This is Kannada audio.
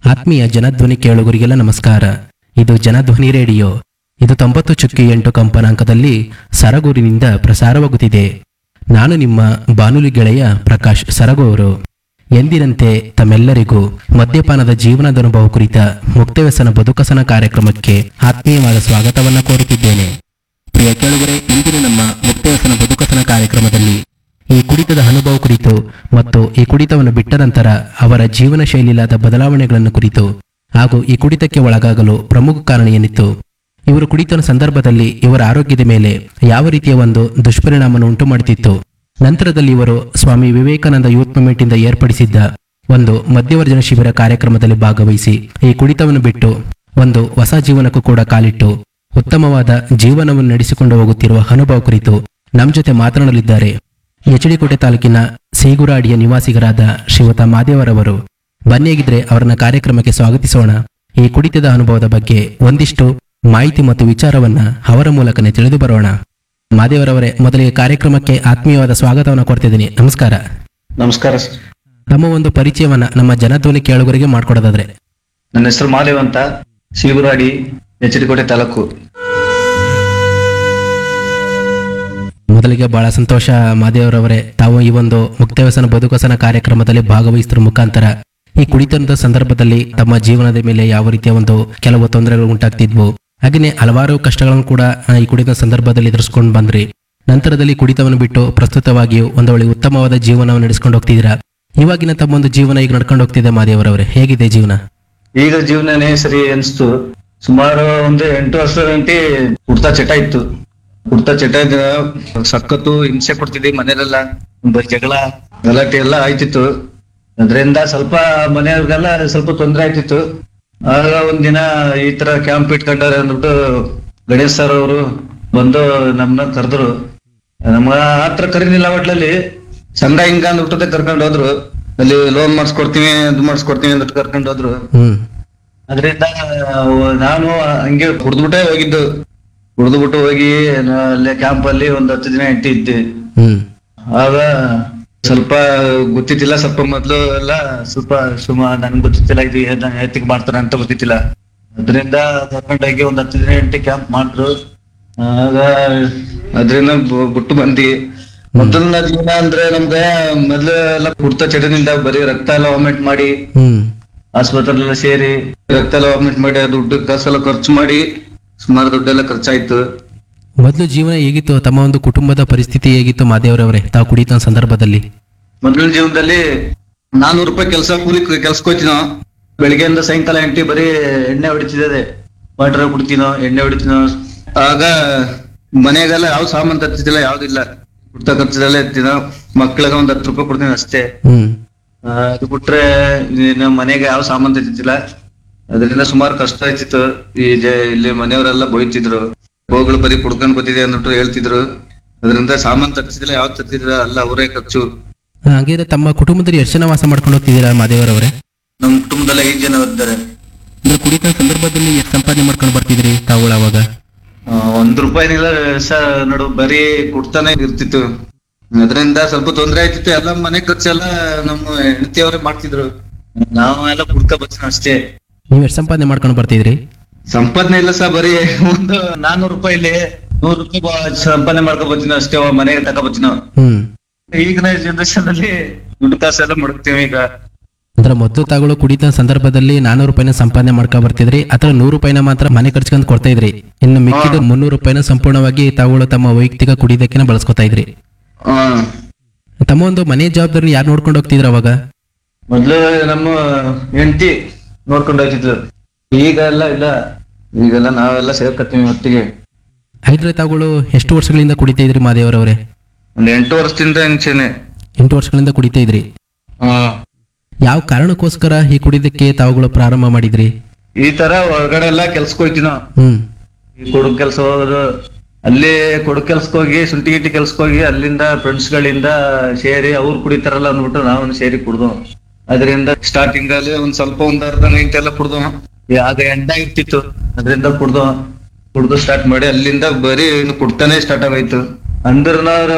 ಆತ್ಮೀಯ ಜನಧ್ವನಿ ಕೇಳುಗರಿಗೆಲ್ಲ ನಮಸ್ಕಾರ ಇದು ಜನಧ್ವನಿ ರೇಡಿಯೋ ಇದು ತೊಂಬತ್ತು ಚುಕ್ಕಿ ಎಂಟು ಕಂಪನಾಂಕದಲ್ಲಿ ಸರಗೂರಿನಿಂದ ಪ್ರಸಾರವಾಗುತ್ತಿದೆ ನಾನು ನಿಮ್ಮ ಬಾನುಲಿ ಗೆಳೆಯ ಪ್ರಕಾಶ್ ಸರಗೂರು ಎಂದಿನಂತೆ ತಮ್ಮೆಲ್ಲರಿಗೂ ಮದ್ಯಪಾನದ ಜೀವನದ ಅನುಭವ ಕುರಿತ ಮುಕ್ತವ್ಯಸನ ಬದುಕಸನ ಕಾರ್ಯಕ್ರಮಕ್ಕೆ ಆತ್ಮೀಯವಾದ ಸ್ವಾಗತವನ್ನ ಕೋರುತ್ತಿದ್ದೇನೆ ಪ್ರಿಯ ಕೇಳುಗರೆ ಇಂದಿನ ನಮ್ಮ ಮುಕ್ತವ್ಯಸನ ಬದುಕಸನ ಕಾರ್ಯಕ್ರಮದಲ್ಲಿ ಈ ಕುಡಿತದ ಅನುಭವ ಕುರಿತು ಮತ್ತು ಈ ಕುಡಿತವನ್ನು ಬಿಟ್ಟ ನಂತರ ಅವರ ಜೀವನ ಶೈಲಿಲಾದ ಬದಲಾವಣೆಗಳನ್ನು ಕುರಿತು ಹಾಗೂ ಈ ಕುಡಿತಕ್ಕೆ ಒಳಗಾಗಲು ಪ್ರಮುಖ ಕಾರಣ ಏನಿತ್ತು ಇವರು ಕುಡಿತನ ಸಂದರ್ಭದಲ್ಲಿ ಇವರ ಆರೋಗ್ಯದ ಮೇಲೆ ಯಾವ ರೀತಿಯ ಒಂದು ದುಷ್ಪರಿಣಾಮವನ್ನು ಉಂಟು ಮಾಡುತ್ತಿತ್ತು ನಂತರದಲ್ಲಿ ಇವರು ಸ್ವಾಮಿ ವಿವೇಕಾನಂದ ಯೂತ್ ಮೂವ್ಮೆಂಟ್ ಇಂದ ಏರ್ಪಡಿಸಿದ್ದ ಒಂದು ಮಧ್ಯವರ್ಜನ ಶಿಬಿರ ಕಾರ್ಯಕ್ರಮದಲ್ಲಿ ಭಾಗವಹಿಸಿ ಈ ಕುಡಿತವನ್ನು ಬಿಟ್ಟು ಒಂದು ಹೊಸ ಜೀವನಕ್ಕೂ ಕೂಡ ಕಾಲಿಟ್ಟು ಉತ್ತಮವಾದ ಜೀವನವನ್ನು ನಡೆಸಿಕೊಂಡು ಹೋಗುತ್ತಿರುವ ಅನುಭವ ಕುರಿತು ನಮ್ಮ ಜೊತೆ ಮಾತನಾಡಲಿದ್ದಾರೆ ಎಚಡಿಕೋಟೆ ತಾಲೂಕಿನ ಸೀಗುರಾಡಿಯ ನಿವಾಸಿಗರಾದ ಶ್ರೀಯುತ ಮಾದೇವರವರು ಬನ್ನಿಯಾಗಿದ್ರೆ ಅವರನ್ನ ಕಾರ್ಯಕ್ರಮಕ್ಕೆ ಸ್ವಾಗತಿಸೋಣ ಈ ಕುಡಿತದ ಅನುಭವದ ಬಗ್ಗೆ ಒಂದಿಷ್ಟು ಮಾಹಿತಿ ಮತ್ತು ವಿಚಾರವನ್ನ ಅವರ ಮೂಲಕನೇ ತಿಳಿದು ಬರೋಣ ಮಾದೇವರವರೇ ಮೊದಲಿಗೆ ಕಾರ್ಯಕ್ರಮಕ್ಕೆ ಆತ್ಮೀಯವಾದ ಸ್ವಾಗತವನ್ನು ಕೊಡ್ತಿದ್ದೀನಿ ನಮಸ್ಕಾರ ನಮಸ್ಕಾರ ಸರ್ ತಮ್ಮ ಒಂದು ಪರಿಚಯವನ್ನ ನಮ್ಮ ಜನಧ್ವನಿ ಕೇಳುಗರಿಗೆ ಮಾಡ್ಕೊಡೋದಾದ್ರೆ ನನ್ನ ಹೆಸರು ಮಾದೇವ್ ಅಂತ ಸೀಗುರಾಡಿ ಎಚಡಿಕೋಟೆ ತಾಲೂಕು ಮೊದಲಿಗೆ ಬಹಳ ಸಂತೋಷ ಮಾದೇವರವರೇ ತಾವು ಈ ಒಂದು ಮುಕ್ತವ್ಯಸನ ಬದುಕಸನ ಕಾರ್ಯಕ್ರಮದಲ್ಲಿ ಭಾಗವಹಿಸಿದ್ರ ಮುಖಾಂತರ ಈ ಕುಡಿತದ ಸಂದರ್ಭದಲ್ಲಿ ತಮ್ಮ ಜೀವನದ ಮೇಲೆ ಯಾವ ರೀತಿಯ ಒಂದು ಕೆಲವು ತೊಂದರೆಗಳು ಉಂಟಾಗ್ತಿದ್ವು ಹಾಗೆಯೇ ಹಲವಾರು ಕಷ್ಟಗಳನ್ನು ಕೂಡ ಆ, ಈ ಕುಡಿತ ಸಂದರ್ಭದಲ್ಲಿ ಎದುರಿಸ್ಕೊಂಡು ಬಂದ್ರಿ ನಂತರದಲ್ಲಿ ಕುಡಿತವನ್ನು ಬಿಟ್ಟು ಪ್ರಸ್ತುತವಾಗಿಯೂ ಒಂದು ಒಳ್ಳೆ ಉತ್ತಮವಾದ ಜೀವನವನ್ನು ನಡೆಸ್ಕೊಂಡು ಹೋಗ್ತಿದ್ದೀರಾ ಇವಾಗಿನ ತಮ್ಮ ಒಂದು ಜೀವನ ಈಗ ನಡ್ಕೊಂಡು ಹೋಗ್ತಿದೆ ಮಾದೇವರವರೇ ಹೇಗಿದೆ ಜೀವನ ಈಗ ಜೀವನನೇ ಸರಿ ಅನ್ಸ್ತು ಸುಮಾರು ಒಂದು ಎಂಟು ವರ್ಷ ಗಂಟೆ ಕುಡ್ತಾ ಚಟ ಇತ್ತು ಕುಡ್ತಾ ಚಟ ಇದ್ದ ಸಖತ್ತು ಹಿಂಸೆ ಕೊಡ್ತಿದ್ವಿ ಮನೇಲೆಲ್ಲ ಬರೀ ಜಗಳ ಗಲಾಟೆ ಎಲ್ಲ ಆಯ್ತಿತ್ತು ಅದರಿಂದ ಸ್ವಲ್ಪ ಮನೆಯವ್ರಿಗೆಲ್ಲ ಸ್ವಲ್ಪ ತೊಂದರೆ ಆಯ್ತಿತ್ತು ಆಗ ಒಂದಿನ ಈ ತರ ಕ್ಯಾಂಪ್ ಇಟ್ಕೊಂಡಾರೆ ಅಂದ್ಬಿಟ್ಟು ಗಣೇಶ್ ಸರ್ ಅವರು ಬಂದು ನಮ್ಮನ್ನ ಕರೆದ್ರು ನಮ್ಗ ಆತ್ರ ಕರೀನಿಲ್ಲ ಒಟ್ಲಲ್ಲಿ ಸಂಘ ಹಿಂಗ ಅಂದ್ಬಿಟ್ಟದೆ ಕರ್ಕೊಂಡು ಹೋದ್ರು ಅಲ್ಲಿ ಲೋನ್ ಮಾಡಿಸ್ಕೊಡ್ತೀವಿ ಅದು ಮಾಡಿಸ್ಕೊಡ್ತೀವಿ ಅಂದ್ಬಿಟ್ಟು ಕರ್ಕೊಂಡು ಹೋದ್ರು ಹ್ಮ್ ಅದರಿಂದ ನಾನು ಹಂಗೆ ಕುಡ್ದ್ಬಿಟ್ಟೆ ಹೋಗಿದ್ದು ಕುಡ್ದ್ಬಿಟ್ಟು ಹೋಗಿ ನಾ- ಅಲ್ಲೇ ಕ್ಯಾಂಪ್ ಅಲ್ಲಿ ಒಂದ್ ಹತ್ತು ದಿನ ಎಂಟಿ ಇದ್ದೆ ಹ್ಮ್ ಆಗ ಸ್ವಲ್ಪ ಗೊತ್ತಿದ್ದಿಲ್ಲ ಸ್ವಲ್ಪ ಮೊದ್ಲು ಎಲ್ಲ ಸ್ವಲ್ಪ ಸುಮ ನನ್ಗೆ ಗೊತ್ತಿತ್ತಿಲ್ಲ ಇದು ಏನ್ ಎತ್ತಿಗೆ ಮಾಡ್ತಾರೆ ಅಂತ ಗೊತ್ತಿತ್ತಿಲ್ಲ ಅದರಿಂದ ಕರ್ಕೊಂಡೋಗಿ ಒಂದ್ ಹತ್ತು ದಿನ ಎಂಟಿ ಕ್ಯಾಂಪ್ ಮಾಡಿದ್ರು ಆಗ ಅದರಿಂದ ಬಿಟ್ಟು ಬಂದಿ ಮೊದಲನ ಜೀವನ ಅಂದ್ರೆ ನಮ್ಗೆ ಮೊದ್ಲು ಎಲ್ಲ ಕುಡ್ತಾ ಚಟದಿಂದ ಬರೀ ರಕ್ತ ಎಲ್ಲ ವಾಮಿಟ್ ಮಾಡಿ ಹ್ಮ್ ಆಸ್ಪತ್ರೆಲ್ಲ ಸೇರಿ ರಕ್ತ ಎಲ್ಲ ವಾಮಿಟ್ ಮಾಡಿ ಆ ದುಡ್ಡು ಕಾಸೆಲ್ಲ ಖರ್ಚು ಮಾಡಿ ಸುಮಾರು ದುಡ್ಡೆಲ್ಲ ಖರ್ಚಾಯ್ತು ಮೊದಲು ಜೀವನ ಹೇಗಿತ್ತು ತಮ್ಮ ಒಂದು ಕುಟುಂಬದ ಪರಿಸ್ಥಿತಿ ಹೇಗಿತ್ತು ಮಾದೇವರವರೇ ತಾವು ಕುಡಿತ ಸಂದರ್ಭದಲ್ಲಿ ಮೊದಲಿನ ಜೀವನದಲ್ಲಿ ನಾನೂರು ರೂಪಾಯಿ ಕೆಲಸ ಕೂಲಿ ಕೆಲ್ಸಕ್ಕೆ ಹೋಗ್ತೀನೋ ಬೆಳಿಗ್ಗೆಯಿಂದ ಸಾಯಂಕಾಲ ಎಂಟಿ ಬರೀ ಎಣ್ಣೆ ಹೊಡಿತಿದ್ದೆ ವಾಟರ್ ಕುಡ್ತೀನೋ ಎಣ್ಣೆ ಹೊಡಿತೀನೋ ಆಗ ಮನೆಗೆಲ್ಲ ಯಾವ ಸಾಮಾನ್ ತರ್ತಿದ್ದಿಲ್ಲ ಯಾವ್ದಿಲ್ಲ ಕುಡ್ತಾ ಖರ್ಚದಲ್ಲೇ ಇರ್ತೀನೋ ಮಕ್ಳಿಗೆ ಒಂದ್ ಹತ್ತು ರೂಪಾಯಿ ಕೊಡ್ತೀನಿ ಅಷ್ಟೇ ಹ್ಮ್ ಆ, ಅದು ಬಿಟ್ರೆ ಇನ್ನು ಮನೆಗೆ ಯಾವ ಸಾಮಾನ್ ತೆಗಿತಿಲ್ಲ ಅದರಿಂದ ಸುಮಾರು ಕಷ್ಟ ಆಯ್ತಿತ್ತು ಈ ಜ- ಇಲ್ಲಿ ಮನೆಯವರೆಲ್ಲ ಬೈತಿದ್ರು ಹೋಗಳು ಬರೀ ಕುಡ್ಕೊಂಡ್ ಬರ್ತಿದೆ ಅಂದ್ಬಿಟ್ಟು ಹೇಳ್ತಿದ್ರು ಅದರಿಂದ ಸಾಮಾನ್ ತರ್ತಿದ್ದಿಲ್ಲ ಯಾವ್ದು ತರ್ತಿದ್ರ ಎಲ್ಲ ಅವರೇ ಖರ್ಚು ಹಾಗಿದ್ರೆ ತಮ್ಮ ಕುಟುಂಬದಲ್ಲಿ ಎಷ್ಟು ಜನ ವಾಸ ಮಾಡ್ಕೊಂಡು ಹೋಗ್ತಿದ್ದೀರಾ ಮಾದೇವರವರೇ ನಮ್ ಕುಟುಂಬದಲ್ಲಿ ಐದ್ ಜನ ಇದ್ದಾರೆ ಅಂದ್ರೆ ಕುಡಿತ ಸಂದರ್ಭದಲ್ಲಿ ಎಷ್ಟು ಸಂಪಾದನೆ ಮಾಡ್ಕೊಂಡು ಬರ್ತಿದ್ರಿ ತಾವುಗಳು ಅವಾಗ ಆ, ಒಂದ್ ರೂಪಾಯಿನಿಲ್ಲ ಸ ನಡು ಬರೀ ಕುಡ್ತಾನೆ ಇರ್ತಿತ್ತು ಅದರಿಂದ ಸ್ವಲ್ಪ ತೊಂದ್ರೆ ಆಯ್ತಿತ್ತು ಎಲ್ಲ ಮನೆ ಖರ್ಚೆಲ್ಲ ನಮ್ಮ ಹೆಂಡತಿಯವರೇ ಮಾಡ್ತಿದ್ರು ನಾವು ಎಲ್ಲ ಕುಡ್ಕ ಬರ್ತೀನಿ ಅಷ್ಟೇ ನೀವು ಎಷ್ಟು ಸಂಪಾದನೆ ಮಾಡ್ಕೊಂಡು ಬರ್ತಿದ್ರಿ ಸಂಪಾದನೆ ಇಲ್ಲ ಸಹ ಬರೀ ಒಂದು ನಾನೂರು ರೂಪಾಯಿಲಿ ನೂರು ರೂಪಾಯಿ ಬ- ಸಂಪಾದನೆ ಮಾಡ್ಕೊ ಬರ್ತೀನಿ ಅಷ್ಟೇ ಅವ ಮನೆಗೆ ತಕ ಬರ್ತೀನಿ ಹ್ಮ್ ಈಗಿನ ಜನರೇಷನ್ ಅಲ್ಲಿ ದುಡ್ಡು ಕಾಸೆಲ್ಲ ಮಡಗ್ತೀವಿ ಈಗ ಅಂದ್ರೆ ಮೊದಲು ತಾಗಳು ಕುಡಿತ ಸಂದರ್ಭದಲ್ಲಿ ನಾನೂರು ರೂಪಾಯಿನ ಸಂಪಾದನೆ ಮಾಡ್ಕೊಂಡು ಬರ್ತಿದ್ರಿ ಅಥವಾ ನೂರು ರೂಪಾಯಿನ ಮಾತ್ರ ಮನೆ ಖರ್ಚ್ಕೊಂಡ್ ಕೊಡ್ತಾ ಇದ್ರಿ ಇನ್ನು ಮಿಕ್ಕಿದ ಮುನ್ನೂರು ರೂಪಾಯಿನ ಸಂಪೂರ್ಣವಾಗಿ ತಾವುಗಳು ತಮ್ಮ ವೈಯಕ್ತಿಕ ಕುಡಿದಕ್ಕೆ ಬಳಸ್ಕೊತಾ ಇದ್ರಿ ಹಾ ತಮ್ಮ ಒಂದು ಮನೆ ಜವಾಬ್ದಾರಿ ಯಾರು ನೋಡ್ಕೊಂಡು ಹೋಗ್ತಿದ್ರು ಅವಾಗ ಮೊದ್ಲು ನಮ್ಮ ಹೆಂಡತಿ ನೋಡ್ಕೊಂಡು ಹೋಗ್ತಿದ್ರು ಈಗ ಎಲ್ಲ ಇಲ್ಲ ಈಗೆಲ್ಲ ನಾವೆಲ್ಲ ಸೇರ್ಕತ್ತೀವಿ ಒಟ್ಟಿಗೆ ಐದ್ರೆ ತಾವುಗಳು ಎಷ್ಟು ವರ್ಷಗಳಿಂದ ಕುಡಿತಾ ಇದ್ರಿ ಮಾದೇವರವರೇ ಒಂದ್ ಎಂಟು ವರ್ಷದಿಂದ ಹೆಂಚೇನೆ ಎಂಟು ವರ್ಷಗಳಿಂದ ಕುಡಿತಾ ಇದ್ರಿ ಯಾವ ಕಾರಣಕ್ಕೋಸ್ಕರ ಈ ಕುಡಿದಕ್ಕೆ ತಾವುಗಳು ಪ್ರಾರಂಭ ಮಾಡಿದ್ರಿ ಈ ತರ ಹೊರಗಡೆ ಎಲ್ಲ ಕೆಲ್ಸಕ್ಕೆ ಹೋಯ್ತೀವಿ ನಾವು ಹ್ಮ್ ಈ ಕೊಡಗು ಕೆಲಸ ಹೋಗೋದು ಅಲ್ಲಿ ಕೊಡಗು ಕೆಲ್ಸಕ್ಕೆ ಹೋಗಿ ಶುಂಠಿ ಗಿಟ್ಟಿ ಕೆಲ್ಸಕ್ಕೆ ಹೋಗಿ ಅಲ್ಲಿಂದ ಫ್ರೆಂಡ್ಸ್ ಗಳಿಂದ ಸೇರಿ ಅವ್ರು ಕುಡಿತಾರಲ್ಲ ಅಂದ್ಬಿಟ್ಟು ನಾವು ಸೇರಿ ಕುಡ್ದು ಅದರಿಂದ ಸ್ಟಾರ್ಟಿಂಗ್ ಅಲ್ಲಿ ಒಂದ್ ಸ್ವಲ್ಪ ಒಂದ್ ಅರ್ಧ ಗಂಟೆ ಎಲ್ಲ ಕುಡ್ದು ಆಗ ಎಂಡ ಇರ್ತಿತ್ತು ಅದರಿಂದ ಕುಡ್ದು ಕುಡ್ದು ಸ್ಟಾರ್ಟ್ ಮಾಡಿ ಅಲ್ಲಿಂದ ಬರೀ ಇನ್ನು ಕುಡ್ತಾನೆ ಸ್ಟಾರ್ಟ್ ಆಗೋಯ್ತು ಅಂದ್ರ